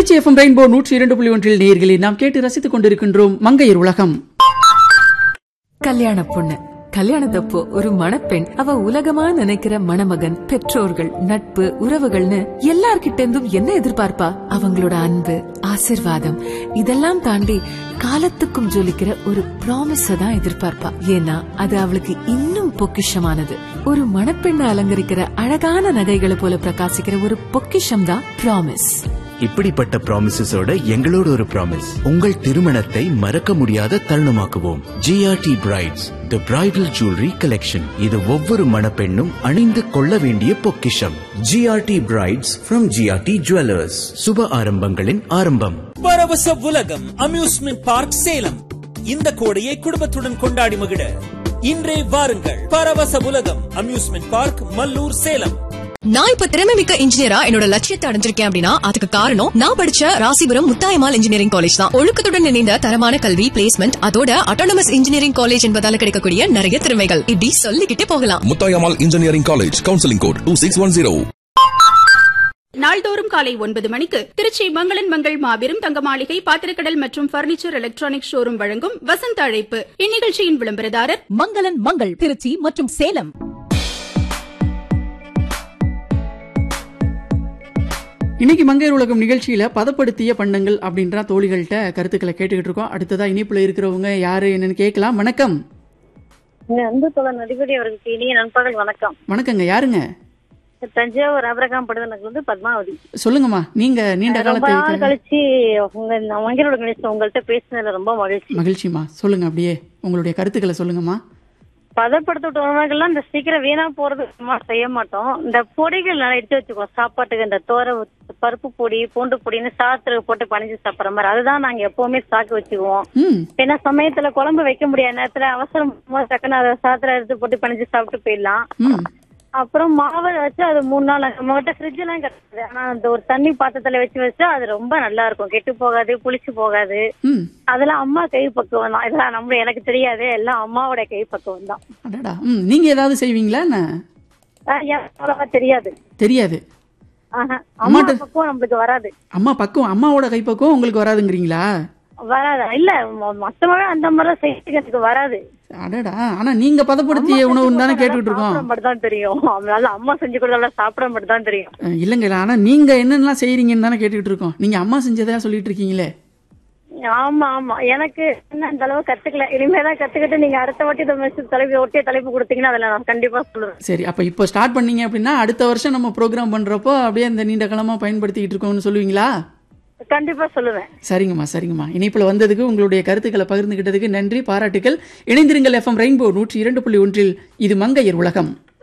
Trichy FM rainbow நூற்றி இரண்டு புள்ளி ஒன்றில் நேயர்களை நாம் கேட்டு ரசித்துக் கொண்டிருக்கின்றோம் மங்கையர் உலகம் கல்யாண பொண்ணு கல்யாணத்தப்போ ஒரு மணப்பெண் அவ உலகமா நினைக்கிற மணமகன் பெற்றோர்கள் நட்பு உறவுகள்னு எல்லார்கிட்ட இருந்தும் என்ன எதிர்பார்ப்பா அவங்களோட அன்பு ஆசிர்வாதம் இதெல்லாம் தாண்டி காலத்துக்கும் ஜொலிக்கிற ஒரு ப்ராமிஸ தான் எதிர்பார்ப்பா ஏன்னா அது அவளுக்கு இன்னும் பொக்கிஷமானது ஒரு மணப்பெண்ணை அலங்கரிக்கிற அழகான நகைகளை போல பிரகாசிக்கிற ஒரு பொக்கிஷம் தான் ப்ராமிஸ் இப்படிப்பட்ட ப்ராமிசஸோட எங்களோட ஒரு ப்ராமிஸ் உங்கள் திருமணத்தை மறக்க முடியாத தருணமாக்குவோம் GRT brides the bridal jewellery collection இது ஒவ்வொரு மணப்பெண்ணும் அணிந்து கொள்ள வேண்டிய பொக்கிஷம் GRT brides from GRT jewellers சுப ஆரம்பங்களின் ஆரம்பம் பரவச உலகம் அம்யூஸ்மெண்ட் பார்க் சேலம் இந்த கோடையை குடும்பத்துடன் கொண்டாடி மகிழ இன்றே வாருங்கள் பரவச உலகம் அம்யூஸ்மெண்ட் பார்க் மல்லூர் சேலம் நான் இப்ப திறமை மிக்க இன்ஜினியரா என்னோட லட்சியத்தை அடைஞ்சிருக்கேன் அப்படின்னா அதுக்கு காரணம் நான் படிச்ச ராசிபுரம் முத்தாயமால் இன்ஜினியரிங் காலேஜ் தான் ஒழுக்கத்துடன் இணைந்த தரமான கல்வி பிளேஸ்மெண்ட் அதோட அட்டானமஸ் இன்ஜினியரிங் காலேஜ் என்பதால கிடைக்கக்கூடிய நிறைய திறமைகள் இப்படி சொல்லிக்கிட்டே போகலாம் Muthayammal engineering college counselling code two six one zero நாள்தோறும் காலை ஒன்பது மணிக்கு திருச்சி மங்களன் மங்கள் மாபெரும் தங்க மாளிகை பாத்திரக்கடல் மற்றும் பர்னிச்சர் எலக்ட்ரானிக் ஷோரூம் வழங்கும் வசந்த அழைப்பு இந்நிகழ்ச்சியின் விளம்பரதாரர் மங்களன் மங்கள் திருச்சி மற்றும் சேலம் இன்னைக்கு மங்கையர் உலகம் நிகழ்ச்சியில பதப்படுத்திய பண்டங்கள் அப்படின்ற தோழிகள்கிட்ட கருத்துக்களை கேட்டுக்கிட்டு இருக்கோம் அடுத்ததா இனிப்புல இருக்கிறவங்க யாரு என்னன்னு கேட்கலாம் வணக்கம் அன்பு தோழர் நடிகடி அவர்களுக்கு இனிய நண்பர்கள் வணக்கம் வணக்கங்க யாருங்க தஞ்சாவூர் ஆபரகாம் படுதனுக்கு வந்து பத்மாவதி சொல்லுங்கம்மா நீங்க நீண்ட ரொம்ப நாள் காலத்துக்கு கழிச்சு உங்க மங்களோட நினைச்சு உங்கள்ட்ட பேசினதுல ரொம்ப மகிழ்ச்சி மகிழ்ச்சிமா சொல்லுங்க அப்படியே உங்களுடைய கருத்துக்களை சொல்லுங்கம்மா பதப்படுத்த உணவுகள்லாம் இந்த சீக்கிரம் வீணா போறது சும்மா செய்ய மாட்டோம் இந்த பொடிகள் நல்லா எடுத்து வச்சுக்கோ சாப்பாட்டுக்கு இந்த தோர பருப்பு பொடி பூண்டு பொடின்னு சாத்துக்கு போட்டு பணிஞ்சு சாப்பிடுற மாதிரி அதுதான் நாங்க எப்பவுமே ஸ்டாக் வச்சுக்குவோம் ம் ஏன்னா சமயத்துல குழம்பு வைக்க முடியாத நேரத்துல அவசரம் டக்குன்னு அதை சாத்துல எடுத்து போட்டு பணிஞ்சு சாப்பிட்டு போயிடலாம் ம் அப்புறம் மாவை வச்சு அது மூணு நாள் நம்மகிட்ட ஃப்ரிட்ஜ் எல்லாம் கிடையாது ஆனா அந்த ஒரு தண்ணி பாத்திரத்துல வச்சு வச்சா அது ரொம்ப நல்லா இருக்கும் கெட்டு போகாது புளிச்சு போகாது ம் அதெல்லாம் அம்மா கை பக்குவம் தான் இதெல்லாம் நம்ம எனக்கு தெரியாது எல்லாம் அம்மாவோட கை பக்குவம் தான் அடடா ம் நீங்க ஏதாவது செய்வீங்களா என்ன ஆஹ் எனக்கு அவ்வளவா தெரியாது தெரியாது ஆஹா. அம்மா அம்மாட்ட- பக்குவம் நம்மளுக்கு வராது அம்மா பக்குவம் அம்மாவோட கைப்பக்குவம் உங்களுக்கு வராதுங்கிறீங்களா வராது இல்ல ம- மத்தவங்க அந்த மாதிரி செய்யறதுக்கு எனக்கு வராது அடடா ஆனா நீங்க பதப்படுத்திய உணவுன்னு தானே கேட்டுக்கிட்டு இருக்கோம் சாப்பிட மட்டும் தான் தெரியும் அதனால அம்மா செஞ்சு கொடுத்தாலும் சாப்பிட மட்டும் தான் தெரியும் அஹ் இல்லைங்க இல்ல, ஆனா நீங்க என்னென்னலாம் செய்றீங்கன்னு தானே கேட்டுக்கிட்டு இருக்கோம் நீங்க அம்மா செஞ்சதா சொல்லிட்டு இருக்கீங்களே ஆமா ஆமா எனக்கு என்ன அந்த அளவு கத்துக்கல இனிமேதான் கத்துக்கிட்டு நீங்க அடுத்த வாட்டி இந்த மெசேஜ் தலைப்பு ஒட்டிய தலைப்பு கொடுத்தீங்கன்னா அதுல நான் கண்டிப்பா சொல்லுவேன் சரி அப்ப இப்போ ஸ்டார்ட் பண்ணீங்க அப்படின்னா அடுத்த வருஷம் நம்ம ப்ரோக்ராம் பண்றப்போ அப்படியே இந்த நீண்ட காலமா பயன்படுத்திக்கிட்டு இருக்கோம்னு சொல்லுவீங்களா கண்டிப்பா சொல்லுவேன் சரிங்கம்மா சரிங்கம்மா இணைப்புல வந்ததுக்கு உங்களுடைய கருத்துக்களை பகிர்ந்துகிட்டதுக்கு நன்றி பாராட்டுகள் இணைந்திருங்கள் எஃப்எம் ரெயின்போ நூற்றி இரண்டு புள்ளி ஒன்றில் இது மங்கையர் உலகம்